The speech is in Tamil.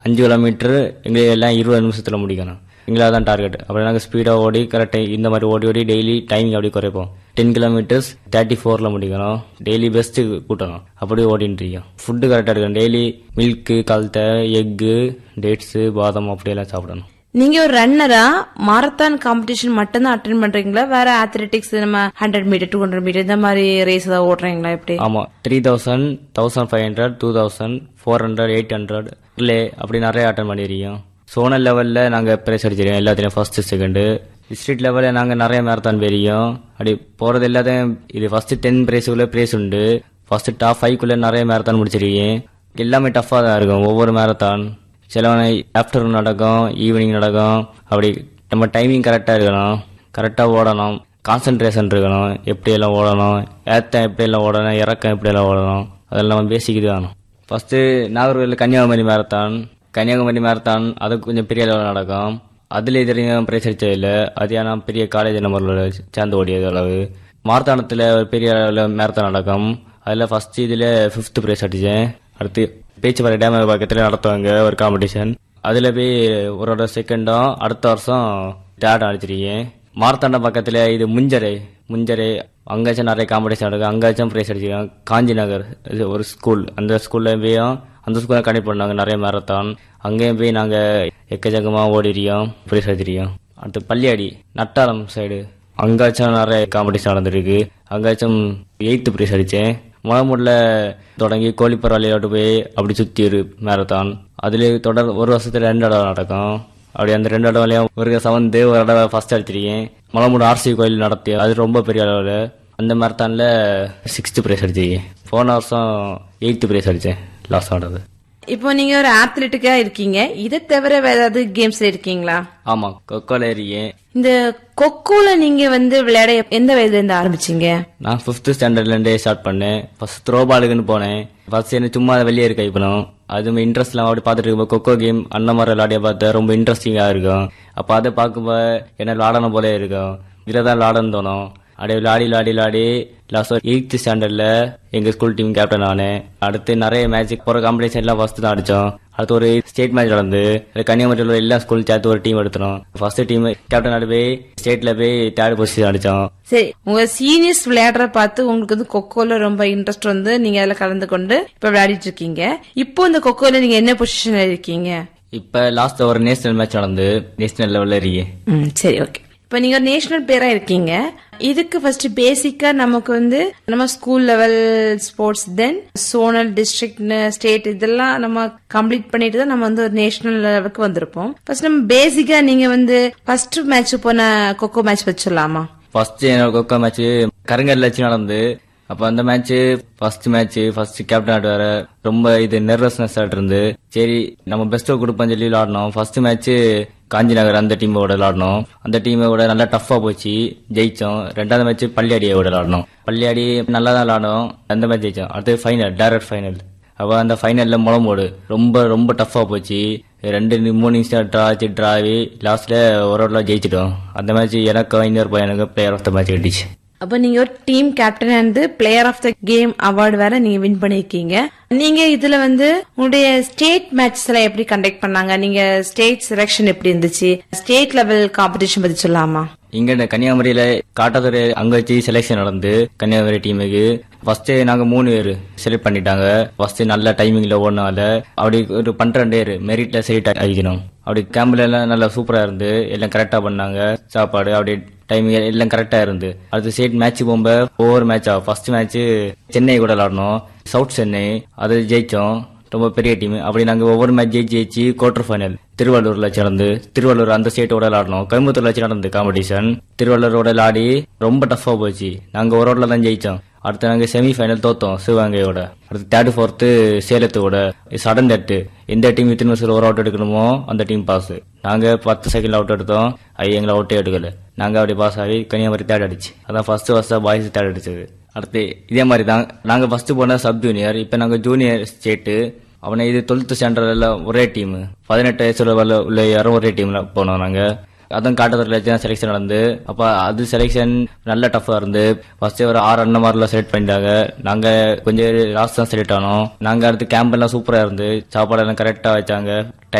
அஞ்சு கிலோமீட்டர் எங்களுக்கு எல்லாம் இருபது நிமிஷத்தில் முடிக்கணும் எங்களுக்கு தான் டார்கெட் அப்புறம் நாங்கள் ஸ்பீடாக ஓடி கரெக்டாக இந்த மாதிரி ஓடி ஓடி டெய்லி டைமிங் அப்படி குறைப்போம் டென் கிலோமீட்டர்ஸ் தேர்ட்டி ஃபோரில் முடிக்கணும் டெய்லி பெஸ்ட்டு கூட்டணும் அப்படி ஓடிட்டு இருக்கோம் ஃபுட்டு கரெக்டாக இருக்கணும் டெய்லி மில்க்கு கழுத்தை எக்கு டேட்ஸு பாதாம் அப்படியெல்லாம் சாப்பிடணும் நீங்க ஒரு ரன்னரா மாரத்தான் காம்படிஷன் மட்டும்தான் அட்டன் பண்றீங்களா வேற அத்லெட்டிக்ஸ் நம்ம hundred metre two hundred metre இந்த மாதிரி ரேஸ் ஏதாவது ஓடுறீங்களா எப்படி ஆமாம் three thousand thousand five hundred two thousand four hundred eight hundred relay அப்படி நிறைய அட்டன் பண்ணியிருக்கோம் சோனல் லெவலில் நாங்கள் ப்ரைஸ் அடிச்சிருக்கோம் எல்லாத்துலேயும் ஃபர்ஸ்ட் செகண்டு டிஸ்ட்ரிக்ட் லெவலில் நாங்கள் நிறைய மேரத்தான் போயிருக்கோம் அப்படி போகிறது எல்லாத்தையும் இது ஃபர்ஸ்ட் டென் ப்ரைஸுக்குள்ளே ப்ரைஸ் உண்டு ஃபர்ஸ்ட் டாப் ஃபைவ்க்குள்ளே நிறைய மேரத்தான் முடிச்சிருக்கேன் எல்லாமே டஃப்பாக தான் இருக்கும் ஒவ்வொரு மேரத்தான் சிலவனை ஆஃப்டர்நூன் நடக்கும் ஈவினிங் நடக்கும் அப்படி நம்ம டைமிங் கரெக்டாக இருக்கணும் கரெக்டாக ஓடணும் கான்சன்ட்ரேஷன் இருக்கணும் எப்படியெல்லாம் ஓடணும் ஏத்தம் எப்படியெல்லாம் ஓடணும் இறக்கம் எப்படியெல்லாம் ஓடணும் அதெல்லாம் பேசிக் இது வேணும் first Nagercoil Kanyakumari marathon Kanyakumari marathon அது கொஞ்சம் பெரிய அளவில் நடக்கும் அதில் தெரியும் பிரைஸ் அடிச்சதில்லை அது ஏன்னா பெரிய காலேஜ் நம்பரில் சேர்ந்து ஓடியது அளவு மாரத்தானத்தில் ஒரு பெரிய அளவில் மேரத்தான் நடக்கும் அதில் ஃபர்ஸ்ட் இதில் ஃபிஃப்த் ப்ரைஸ் அடித்தேன் அடுத்து பேச்சுப்பாறை டேம் பக்கத்தில் நடத்துவாங்க ஒரு காம்படிஷன் அதில் போய் ஒரு செகண்டும் அடுத்த வருஷம் தேர்ட் அடிச்சிருக்கேன் மாரத்தாண்டம் பக்கத்தில் இது முஞ்சரை முஞ்சரை அங்காச்சும் நிறைய காம்படிஷன் நடக்கும் அங்காச்சும் ப்ரைஸ் அடிச்சிருக்கேன் காஞ்சி நகர் இது ஒரு ஸ்கூல் அந்த ஸ்கூல்ல போயும் அந்த ஸ்கூலில் கனெக்ட் பண்ணாங்க நிறைய மேரத்தான் அங்கேயும் போய் நாங்கள் எக்கச்சக்கமாக ஓடிருக்கோம் ப்ரைஸ் அடிச்சிருக்கோம் அடுத்து பள்ளியாடி நட்டாளம் சைடு அங்காச்சும் நிறைய காம்படிஷன் நடந்திருக்கு அங்காச்சும் எயித்து ப்ரைஸ் அடித்தேன் முளமூடில் தொடங்கி கோழிப்பரவாலியோட்டு போய் அப்படி சுற்றி இரு மேரத்தான் அதுலேயே தொடர் ஒரு வருஷத்துல ரெண்டு இடம் நடக்கும் அப்படி அந்த ரெண்டு இடம்லையும் ஒரு செவன்த்து ஒரு தடவை ஃபர்ஸ்ட் அடிச்சிருக்கேன் முளமூடு ஆர்சி கோயில் நடத்தி அது ரொம்ப பெரிய அளவில் அந்த மேரத்தானில் சிக்ஸ்த்து ப்ரைஸ் அடிச்சிருக்கேன் போன வருஷம் எயித்து ப்ரைஸ் அடித்தேன் லாஸ்ட் ஆனது இப்போ நீங்க ஒரு அத்லெட்டிக்கா இருக்கீங்க இதை தவிர வேற ஏதாவது கேம்ஸ்ல இருக்கீங்களா ஆமாம் கொக்கோல இருக்கேன் இந்த கொக்கோல நீங்க வந்து விளையாட எந்த வயதுல இருந்து ஆரம்பிச்சீங்க நான் ஃபிஃப்த் ஸ்டாண்டர்ட்லேருந்தே ஸ்டார்ட் பண்ணேன் ஃபர்ஸ்ட் த்ரோ பாலுக்குன்னு போனேன் ஃபர்ஸ்ட் என்ன சும்மா வெளியே இருக்க இப்பணும் அது இன்ட்ரெஸ்ட் இல்லாம அப்படி பார்த்துட்டு இருக்கும்போது கொக்கோ கேம் அண்ணன் மாதிரி விளையாடிய பார்த்தா ரொம்ப இன்ட்ரெஸ்டிங்காக இருக்கும் அப்போ அதை பார்க்கும்போது என்ன விளாடணும் போலே இருக்கும் இதில் தான் விளாடணும் தோணும் அப்படியே விளாடி விளாடி விளாடி லாஸ்ட் எயித்து ஸ்டாண்டர்டில் எங்கள் ஸ்கூல் டீம் கேப்டன் ஆனேன் அடுத்து நிறைய மேட்ச் போகிற காம்படிஷன் எல்லாம் ஃபர்ஸ்ட் தான் அடித்தோம் அடுத்து ஒரு ஸ்டேட் மேட்ச் நடந்து அதுல கன்னியாகுமரியில் உள்ள எல்லா ஸ்கூல் சேர்த்து ஒரு டீம் எடுத்தோம் ஃபர்ஸ்ட் டீம் கேப்டன் ஆடி போய் ஸ்டேட்டில் போய் தேர்ட் பொசிஷன் அடித்தோம் சரி உங்க சீனியர்ஸ் விளையாடுற பார்த்து உங்களுக்கு வந்து கொக்கோல ரொம்ப இன்ட்ரெஸ்ட் வந்து நீங்க அதுல கலந்து கொண்டு இப்ப விளையாடிட்டு இருக்கீங்க இப்போ இந்த கொக்கோல நீங்க என்ன பொசிஷன்ல இருக்கீங்க இப்போ லாஸ்ட் ஒரு நேஷனல் மேட்ச் நடந்து நேஷனல் லெவலில் இருக்கேன் ம் சரி ஓகே இப்போ நீங்க ஒரு நேஷனல் பிளேயரா இருக்கீங்க இதுக்கு ஃபர்ஸ்ட் பேசிக்கா நமக்கு வந்து நம்ம school level sports then zonal district state இதெல்லாம் நம்ம கம்ப்ளீட் பண்ணிட்டு தான் நம்ம வந்து ஒரு நேஷனல் லெவலுக்கு வந்திருப்போம் ஃபர்ஸ்ட் நம்ம பேசிக்கா நீங்க வந்து ஃபர்ஸ்ட் மேட்ச் போன கொக்கோ மேட்ச் வச்சிடலாமா ஃபர்ஸ்ட் என்னோட கொக்கோ மேட்ச் கருங்கல்ல வச்சு நடந்து அப்ப அந்த match first match first captain ஆட்டு வேற ரொம்ப இது நெர்வஸ்னஸ் ஆட்டு இருந்து சரி நம்ம பெஸ்ட்டோ கொடுப்போம் சொல்லி விளாடணும் ஃபர்ஸ்ட் மேட்ச் காஞ்சி நகர் அந்த டீமோட விளாடணும் அந்த டீமோட நல்லா டஃப்பா போச்சு ஜெயிச்சோம் ரெண்டாவது மேட்ச் பள்ளியாடியோட விளாடணும் பள்ளியாடி நல்லா தான் விளாடணும் அந்த மேட்ச் ஜெயிச்சோம் அடுத்து ஃபைனல் டைரக்ட் ஃபைனல் அப்ப அந்த ஃபைனல்ல முளமோடு ரொம்ப ரொம்ப டஃப்பா போச்சு ரெண்டு நி- மூணு நிமிஷம் ட்ரா ஆச்சு ட்ரா ஆகி லாஸ்ட்ல ஒரு ஓவரில் ஜெயிச்சிட்டோம் அந்த மேட்ச் எனக்கு இன்னொரு பையனுக்கு பிளேயர் ஆஃப் த மேட்ச் கட்டிச்சு அப்ப நீங்க ஒரு team captain and player of the game award வேற நீங்க வின் பண்ணிருக்கீங்க நீங்க இதுல வந்து உங்களுடைய ஸ்டேட் மேட்ச்ஸ் எல்லாம் எப்படி கண்டக்ட் பண்ணாங்க நீங்க ஸ்டேட் செலக்ஷன் எப்படி இருந்துச்சு ஸ்டேட் லெவல் காம்படிஷன் பத்தி சொல்லாமா இங்க இந்த கன்னியாகுமரியில காட்டாத்துறை அங்க வச்சு செலெக்ஷன் நடந்து கன்னியாகுமரி டீமுக்கு ஃபர்ஸ்ட் நாங்க மூணு பேர் செலக்ட் பண்ணிட்டாங்க ஃபர்ஸ்ட் நல்ல டைமிங்ல ஓடினால அப்படி ஒரு பன்னிரெண்டு பேர் மெரிட்ல செலக்ட் ஆகிக்கணும் அப்படி கேம்ப்ல எல்லாம் நல்லா சூப்பரா இருந்து எல்லாம் கரெக்டா பண்ணாங்க சாப்பாடு அப்படி டைமிங் எல்லாம் கரெக்டா இருந்து அடுத்து ஸ்டேட் மேட்ச் போகும்போது ஒவ்வொரு மேட்சா ஃபர்ஸ்ட் மேட்ச் சென்னை கூட விளாடணும் சவுத் சென்னை அது ஜெயிச்சோம் ரொம்ப பெரிய டீம் அப்படி நாங்க ஒவ்வொரு மேட்ச் ஜெயிச்சு ஜெயிச்சு குவார்டர் ஃபைனல் திருவள்ளூர்ல வச்சு நடந்து திருவள்ளூர் அந்த ஸ்டேட்டோட விளாடணும் கோயம்புத்தூர்ல வச்சு நடந்து காம்படிஷன் திருவள்ளூரோட விளாடி ரொம்ப டஃபா போச்சு நாங்க ஒரு ரோட்ல தான் ஜெயிச்சோம் அடுத்து நாங்க செமி ஃபைனல் தோத்தோம் சிவகங்கையோட அடுத்து தேர்ட் ஃபோர்த்து சேலத்தோட சடன் தட்டு எந்த டீம் இத்தனை வருஷம் ஒரு அவுட் எடுக்கணுமோ அந்த டீம் பாஸ் நாங்க பத்து செகண்ட் அவுட் எடுத்தோம் அது எங்களை அவுட்டே எடுக்கல நாங்க அப்படி பாஸ் ஆகி கன்னியாகுமரி தேர்ட் அடிச்சு அதான் ஃபர்ஸ்ட் ஃபர்ஸ்டா பாய்ஸ் தேர்ட் அடிச்சது அடுத்து இதே மாதிரி தான் நாங்க ஃபர்ஸ்ட் போன சப் ஜூனியர் இப்ப நாங்க ஜூனியர் ஸ்டேட்டு அவனை இது டுவெல்த் ஸ்டாண்டர்ட்ல ஒரே டீம் பதினெட்டு வயசுல உள்ள உள்ள யாரும் ஒரே டீம்ல போனோம் நாங்க அதான் காட்டுறதுல செலெக்ஷன் நடந்து அப்ப அது செலெக்ஷன் நல்ல டஃபா இருந்து ஃபர்ஸ்ட் ஒரு ஆறு அண்ணன் மாதிரிலாம் செலக்ட் பண்ணிட்டாங்க நாங்க கொஞ்சம் லாஸ்ட் தான் செலக்ட் ஆனோம் நாங்க அடுத்து கேம்ப் எல்லாம் சூப்பரா இருந்து சாப்பாடு எல்லாம் கரெக்டா வச்சாங்க